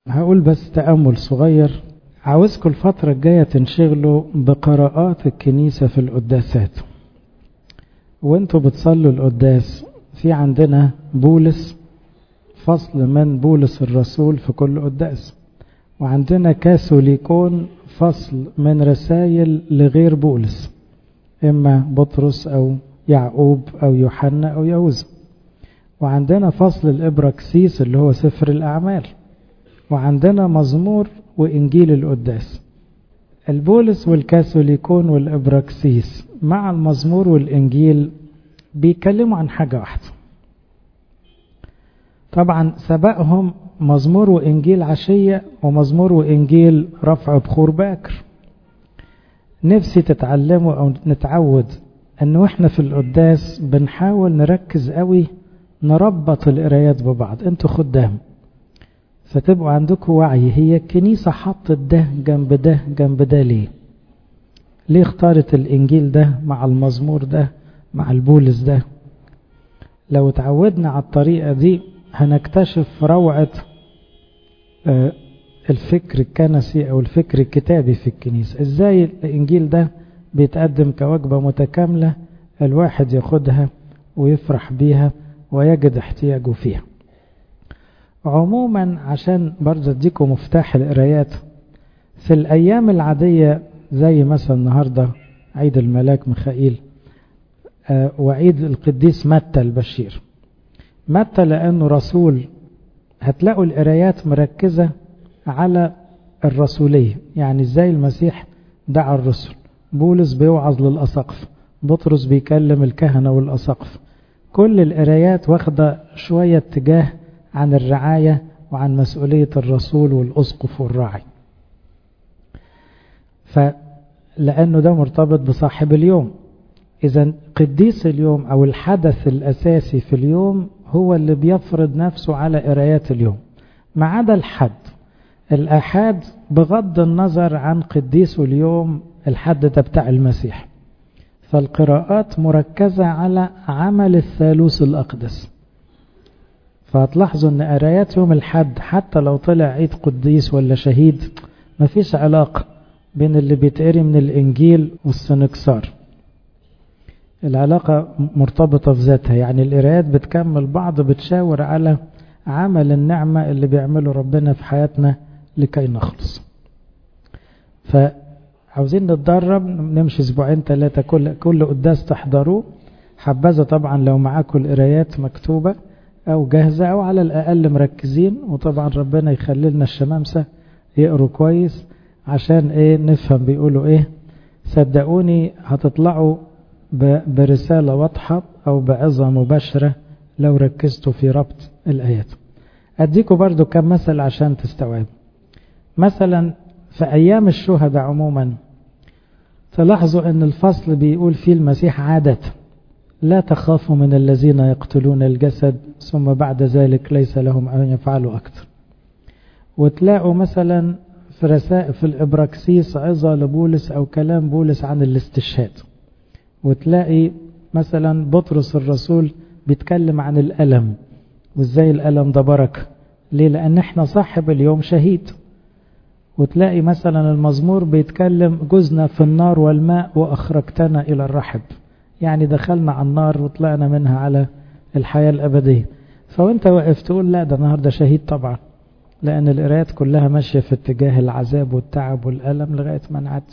هقول بس تأمل صغير عاوزكم الفترة الجاية تنشغلوا بقراءات الكنيسة في القداسات وانتوا بتصلوا القداس في عندنا بولس فصل من بولس الرسول في كل قداس وعندنا كاثوليكون فصل من رسائل لغير بولس إما بطرس أو يعقوب أو يوحنا أو يهوذا وعندنا فصل الإبراكسيس اللي هو سفر الأعمال وعندنا مزمور وإنجيل القداس البولس والكاثوليكون والإبراكسيس مع المزمور والإنجيل بيتكلموا عن حاجة واحدة طبعا سبقهم مزمور وإنجيل عشية ومزمور وإنجيل رفع بخور باكر نفسي تتعلموا أو نتعود أنه إحنا في القداس بنحاول نركز قوي نربط القرايات ببعض انتوا خدام فتبقوا عندكم وعي هي الكنيسة حطت ده جنب ده جنب ده ليه ليه اختارت الإنجيل ده مع المزمور ده مع البولس ده لو تعودنا على الطريقة دي هنكتشف روعة الفكر الكنسي أو الفكر الكتابي في الكنيسة إزاي الإنجيل ده بيتقدم كوجبة متكاملة الواحد ياخدها ويفرح بيها ويجد احتياجه فيها عموما عشان برضه اديكم مفتاح القرايات في الأيام العادية زي مثلا النهاردة عيد الملاك ميخائيل وعيد القديس متى البشير متى لأنه رسول هتلاقوا القرايات مركزة على الرسولية يعني ازاي المسيح دعا الرسل بولس بيوعظ للأساقف بطرس بيكلم الكهنة والأساقف كل القرايات واخدة شوية اتجاه عن الرعاية وعن مسؤولية الرسول والأسقف والراعي فلأنه ده مرتبط بصاحب اليوم إذا قديس اليوم أو الحدث الأساسي في اليوم هو اللي بيفرض نفسه على قرايات اليوم ما عدا الحد الأحاد بغض النظر عن قديسه اليوم الحد ده بتاع المسيح فالقراءات مركزة على عمل الثالوث الأقدس فهتلاحظوا ان قرايات يوم الحد حتى لو طلع عيد قديس ولا شهيد مفيش علاقة بين اللي بيتقري من الإنجيل والسنكسار العلاقة مرتبطة في ذاتها يعني القرايات بتكمل بعض بتشاور على عمل النعمة اللي بيعمله ربنا في حياتنا لكي نخلص فعاوزين نتدرب نمشي اسبوعين ثلاثة كل كل قداس تحضروه حبذا طبعا لو معاكم القرايات مكتوبة او جاهزة او على الاقل مركزين وطبعا ربنا يخلي لنا الشمامسة يقروا كويس عشان ايه نفهم بيقولوا ايه صدقوني هتطلعوا برسالة واضحة او بعظة مباشرة لو ركزتوا في ربط الايات اديكم برضو كم مثل عشان تستوعبوا مثلا في ايام الشهداء عموما تلاحظوا ان الفصل بيقول فيه المسيح عادة لا تخافوا من الذين يقتلون الجسد ثم بعد ذلك ليس لهم ان يفعلوا اكثر وتلاقوا مثلا في رسائل في الابراكسيس عظة لبولس او كلام بولس عن الاستشهاد وتلاقي مثلا بطرس الرسول بيتكلم عن الألم وازاي الألم ده بركة ليه لأن احنا صاحب اليوم شهيد وتلاقي مثلا المزمور بيتكلم جزنا في النار والماء وأخرجتنا إلى الرحب يعني دخلنا على النار وطلعنا منها على الحياة الأبدية فوانت واقف تقول لا ده النهاردة شهيد طبعا لأن القرايات كلها ماشية في اتجاه العذاب والتعب والألم لغاية ما نعد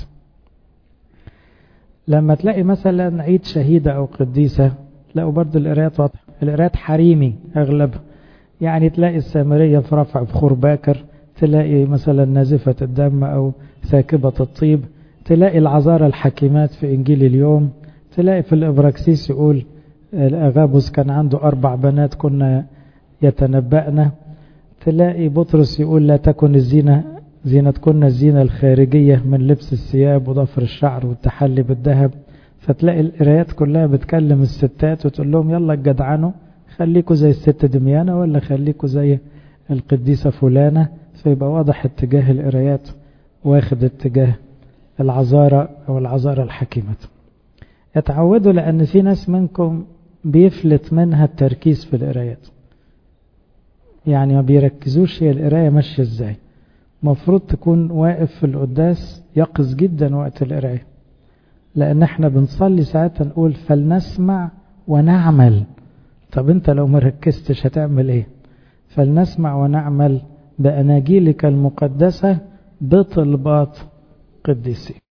لما تلاقي مثلا عيد شهيدة أو قديسة تلاقوا برضه القرايات واضحة القرايات حريمي أغلبها يعني تلاقي السامرية في رفع بخور باكر تلاقي مثلا نازفة الدم أو ساكبة الطيب تلاقي العذارى الحكيمات في إنجيل اليوم تلاقي في الإبراكسيس يقول أغابوس كان عنده أربع بنات كنا يتنبأنا تلاقي بطرس يقول لا تكن الزينة زينتكن الزينة الخارجية من لبس الثياب وضفر الشعر والتحلي بالذهب فتلاقي القرايات كلها بتكلم الستات وتقول لهم يلا الجدعنوا خليكوا زي الست دميانة ولا خليكوا زي القديسة فلانة فيبقى واضح اتجاه القرايات واخد اتجاه العذارى أو العذارى الحكيمة اتعودوا لأن في ناس منكم بيفلت منها التركيز في القرايات يعني ما بيركزوش هي القراية ماشية ازاي مفروض تكون واقف في القداس يقظ جدا وقت القراية لأن احنا بنصلي ساعتها نقول فلنسمع ونعمل طب انت لو ما ركزتش هتعمل ايه فلنسمع ونعمل بأناجيلك المقدسة بطلبات قديسين